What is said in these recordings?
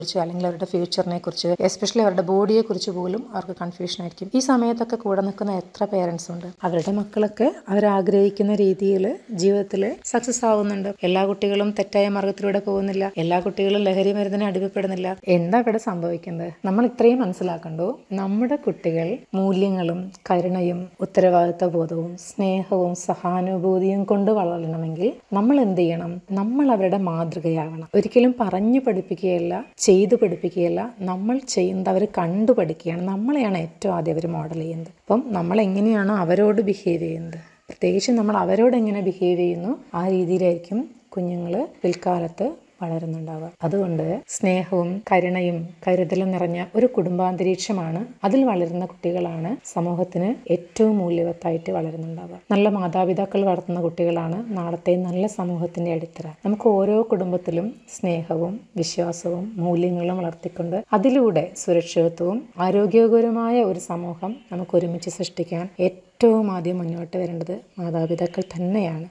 കുറിച്ച് അല്ലെങ്കിൽ അവരുടെ ഫ്യൂച്ചറിനെ കുറിച്ച് എസ്പെഷ്യലി അവരുടെ ബോഡിയെ കുറിച്ച് പോലും അവർക്ക് കൺഫ്യൂഷൻ ആയിരിക്കും ഈ സമയത്തൊക്കെ കൂടെ നിൽക്കുന്ന എത്ര പേരൻസ് ഉണ്ട് അവരുടെ മക്കളൊക്കെ അവരാഗ്രഹിക്കുന്ന രീതിയിൽ ജീവിതത്തിൽ സക്സസ് ആവുന്നുണ്ട് എല്ലാ കുട്ടികളും തെറ്റായ മാർഗത്തിലൂടെ പോകുന്നില്ല എല്ലാ കുട്ടികളും ലഹരി മരുന്നിന് അടിമപ്പെടുന്നില്ല എന്താ ഇവിടെ സംഭവിക്കുന്നത് നമ്മൾ ഇത്രയും മനസ്സിലാക്കണ്ടോ നമ്മുടെ കുട്ടികൾ മൂല്യങ്ങളും കരുണയും ഉത്തരവാദിത്ത ബോധവും സ്നേഹവും സഹാനുഭൂതിയും കൊണ്ട് വളരണമെങ്കിൽ നമ്മൾ എന്ത് ചെയ്യണം നമ്മൾ അവരുടെ മാതൃകയാവണം ഒരിക്കലും പറഞ്ഞു പഠിപ്പിക്കുകയല്ല ചെയ്തു പഠിപ്പിക്കുകയല്ല നമ്മൾ ചെയ്യുന്നത് അവർ കണ്ടു പഠിക്കുകയാണ് നമ്മളെയാണ് ഏറ്റവും ആദ്യം അവർ മോഡൽ ചെയ്യുന്നത് അപ്പം നമ്മൾ എങ്ങനെയാണോ അവരോട് ബിഹേവ് ചെയ്യുന്നത് പ്രത്യേകിച്ച് നമ്മൾ അവരോട് എങ്ങനെ ബിഹേവ് ചെയ്യുന്നു ആ രീതിയിലായിരിക്കും കുഞ്ഞുങ്ങൾ പിൽക്കാലത്ത് വളരുന്നുണ്ടാവുക അതുകൊണ്ട് സ്നേഹവും കരുണയും കരുതലും നിറഞ്ഞ ഒരു കുടുംബാന്തരീക്ഷമാണ് അതിൽ വളരുന്ന കുട്ടികളാണ് സമൂഹത്തിന് ഏറ്റവും മൂല്യവത്തായിട്ട് വളരുന്നുണ്ടാവുക നല്ല മാതാപിതാക്കൾ വളർത്തുന്ന കുട്ടികളാണ് നാളത്തെ നല്ല സമൂഹത്തിന്റെ അടിത്തറ നമുക്ക് ഓരോ കുടുംബത്തിലും സ്നേഹവും വിശ്വാസവും മൂല്യങ്ങളും വളർത്തിക്കൊണ്ട് അതിലൂടെ സുരക്ഷിതത്വവും ആരോഗ്യകരമായ ഒരു സമൂഹം നമുക്ക് ഒരുമിച്ച് സൃഷ്ടിക്കാൻ ഏറ്റവും ആദ്യം മുന്നോട്ട് വരേണ്ടത് മാതാപിതാക്കൾ തന്നെയാണ്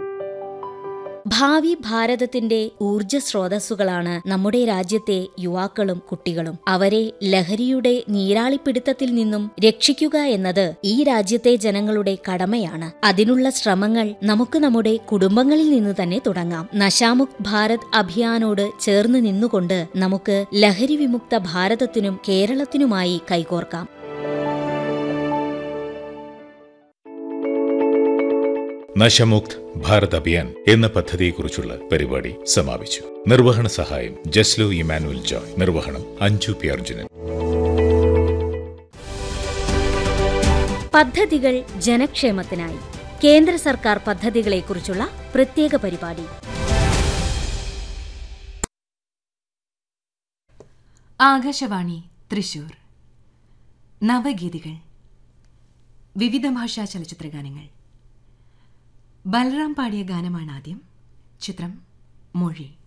ഭാവി ഭാരതത്തിന്റെ ഊർജ സ്രോതസ്സുകളാണ് നമ്മുടെ രാജ്യത്തെ യുവാക്കളും കുട്ടികളും അവരെ ലഹരിയുടെ നീരാളിപ്പിടുത്തത്തിൽ നിന്നും രക്ഷിക്കുക എന്നത് ഈ രാജ്യത്തെ ജനങ്ങളുടെ കടമയാണ് അതിനുള്ള ശ്രമങ്ങൾ നമുക്ക് നമ്മുടെ കുടുംബങ്ങളിൽ നിന്ന് തന്നെ തുടങ്ങാം നശാമുക്ത് ഭാരത് അഭിയാനോട് ചേർന്ന് നിന്നുകൊണ്ട് നമുക്ക് ലഹരി വിമുക്ത ഭാരതത്തിനും കേരളത്തിനുമായി കൈകോർക്കാം നശമുക്ത് ഭാരത് അഭിയാൻ എന്ന പദ്ധതിയെക്കുറിച്ചുള്ള പരിപാടി സമാപിച്ചു നിർവഹണ സഹായം ജസ്ലോ ഇമാനുവൽ ജോയ് നിർവഹണം അഞ്ജു പി അർജുനൻ പദ്ധതികൾ ജനക്ഷേമത്തിനായി കേന്ദ്ര സർക്കാർ പദ്ധതികളെക്കുറിച്ചുള്ള പ്രത്യേക പരിപാടി ആകാശവാണി തൃശൂർ നവഗീതികൾ വിവിധ ഭാഷാ ചലച്ചിത്രഗാനങ്ങൾ ബലറാം പാടിയ ഗാനമാണ് ആദ്യം ചിത്രം മൊഴി